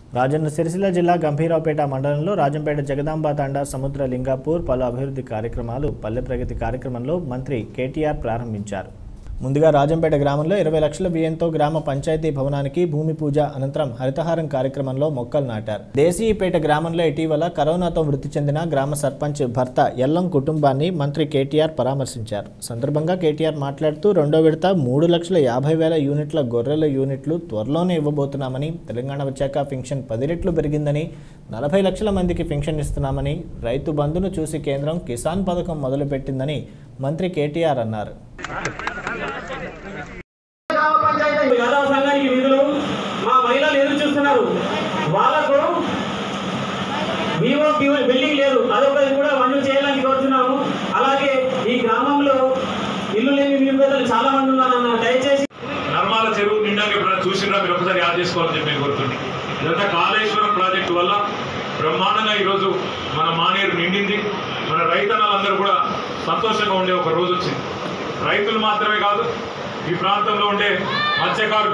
రాజన్న సిరిసిల్ల జిల్లా గంభీరావుపేట మండలంలో రాజంపేట జగదాంబ తాండా సముద్ర లింగాపూర్ పలు అభివృద్ధి కార్యక్రమాలు పల్లె ప్రగతి కార్యక్రమంలో మంత్రి కేటీఆర్ ప్రారంభించారు ముందుగా రాజంపేట గ్రామంలో ఇరవై లక్షల వ్యయంతో గ్రామ పంచాయతీ భవనానికి భూమి పూజ అనంతరం హరితహారం కార్యక్రమంలో మొక్కలు నాటారు దేశీయపేట గ్రామంలో ఇటీవల కరోనాతో మృతి చెందిన గ్రామ సర్పంచ్ భర్త ఎల్లం కుటుంబాన్ని మంత్రి కేటీఆర్ పరామర్శించారు సందర్భంగా కేటీఆర్ మాట్లాడుతూ రెండో విడత మూడు లక్షల యాభై వేల యూనిట్ల గొర్రెల యూనిట్లు త్వరలోనే ఇవ్వబోతున్నామని తెలంగాణ వచ్చాక పెన్షన్ పది రెట్లు పెరిగిందని నలభై లక్షల మందికి పెన్షన్ ఇస్తున్నామని రైతు బంధును చూసి కేంద్రం కిసాన్ పథకం మొదలుపెట్టిందని మంత్రి కేటీఆర్ అన్నారు గ్రామ పంచాయతీ యాదవ సంఘానికి నిధులు మా మహిళలు ఎదురు చూస్తున్నారు వాళ్ళకు వివో బిల్డింగ్ లేదు అదొకటి కూడా మంజూరు చేయాలని కోరుతున్నాము అలాగే ఈ గ్రామంలో ఇల్లు లేని నిరుపేదలు చాలా మంది ఉన్నారన్న దయచేసి నర్మాల చెరువు నిండాక ఎప్పుడైనా చూసినా మీరు ఒకసారి యాడ్ చేసుకోవాలని చెప్పి నేను కోరుతుంది ఇదంతా కాళేశ్వరం ప్రాజెక్టు వల్ల బ్రహ్మాండంగా ఈరోజు మన మానేరు నిండింది మన రైతన్నలందరూ కూడా సంతోషంగా ఉండే ఒక రోజు వచ్చింది రైతులు మాత్రమే కాదు ఈ ప్రాంతంలో ఉండే మత్స్యకారులు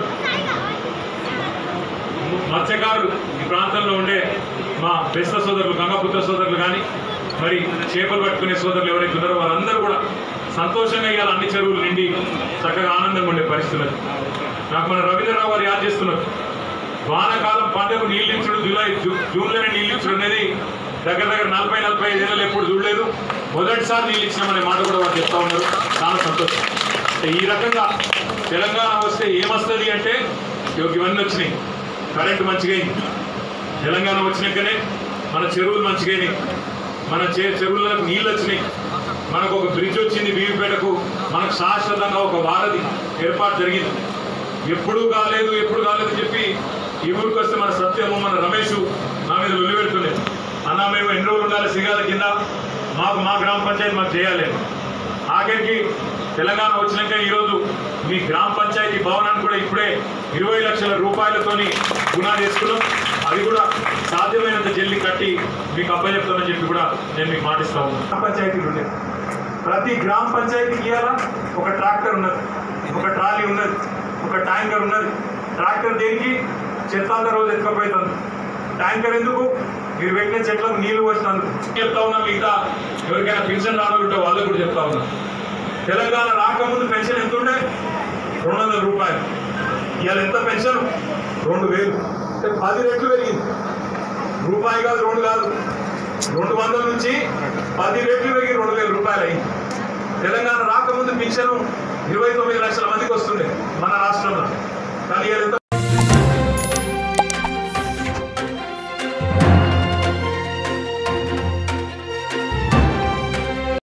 మత్స్యకారులు ఈ ప్రాంతంలో ఉండే మా బెస్త సోదరులు గంగపుత్ర సోదరులు కానీ మరి చేపలు పట్టుకునే సోదరులు ఎవరైతే ఉన్నారో వారందరూ కూడా సంతోషంగా ఇవాళ అన్ని చెరువులు నిండి చక్కగా ఆనందంగా ఉండే పరిస్థితులు నాకు మన రవీంద్రరావు గారు యాద్ చేస్తున్నారు వానాకాలం పంటకు నీళ్ళు ఇచ్చుడు జూలై జూ- జూన్లోనే నీళ్ళు ఇచ్చుడు అనేది దగ్గర దగ్గర నలభై నలభై ఐదు ఏళ్ళు ఎప్పుడు చూడలేదు మొదటిసారి నీళ్ళు ఇచ్చినామనే మాట కూడా వారు చెప్తా ఉన్నారు చాలా సంతోషం అంటే ఈ రకంగా తెలంగాణ వస్తే ఏమొస్తుంది అంటే ఇగో ఇవన్నీ వచ్చినాయి కరెంటు మంచిగా అయింది తెలంగాణ వచ్చినాకనే మన చెరువులు మంచిగా అయినాయి మన చే చెరువులకు నీళ్ళు వచ్చినాయి మనకు ఒక బ్రిడ్జ్ వచ్చింది బీవీపేటకు మనకు శాశ్వతంగా ఒక వారధి ఏర్పాటు జరిగింది ఎప్పుడు కాలేదు ఎప్పుడు కాలేదు అని చెప్పి ఈ ఊరికి వస్తే మన సత్యము మన రమేష్ నా మీద లొల్లి పెడుతుండే అన్న మేము ఎన్ని రోజులు ఉండాలి సిగాల కింద మాకు మా గ్రామ పంచాయతీ మాకు చేయాలి ఆఖరికి తెలంగాణ వచ్చినాక ఈరోజు మీ గ్రామ పంచాయతీ భవనాన్ని కూడా ఇప్పుడే ఇరవై లక్షల రూపాయలతోని గుణాలు చేసుకున్నాం అది కూడా సాధ్యమైనంత జల్లి కట్టి మీకు అప్పచెప్తామని చెప్పి కూడా నేను మీకు మాటిస్తా ఉన్నాను గ్రామ పంచాయతీలు ఉన్నాయి ప్రతి గ్రామ పంచాయతీకి ఇవాళ ఒక ట్రాక్టర్ ఉన్నది ఒక ట్రాలీ ఉన్నది ఒక ట్యాంకర్ ఉన్నది ట్రాక్టర్ దేనికి చెత్త అంతా రోజు ఎత్తుకపోతుంది ట్యాంకర్ ఎందుకు మీరు పెట్టిన చెట్లకు నీళ్లు పోసినందుకు చెప్తా ఉన్నా మిగతా ఎవరికైనా పెన్షన్ రావాలంటే వాళ్ళకు కూడా చెప్తా ఉన్నా తెలంగాణ రాకముందు పెన్షన్ ఎంత ఉండే రెండు వందల రూపాయలు ఇవాళ ఎంత పెన్షన్ రెండు వేలు అంటే పది రెట్లు పెరిగింది రూపాయి కాదు రెండు కాదు రెండు వందల నుంచి పది రెట్లు పెరిగి రెండు వేల రూపాయలు అయింది తెలంగాణ రాకముందు పింఛను ఇరవై తొమ్మిది లక్షల మందికి వస్తుండే మన రాష్ట్రంలో కానీ ఇవాళ ఎంత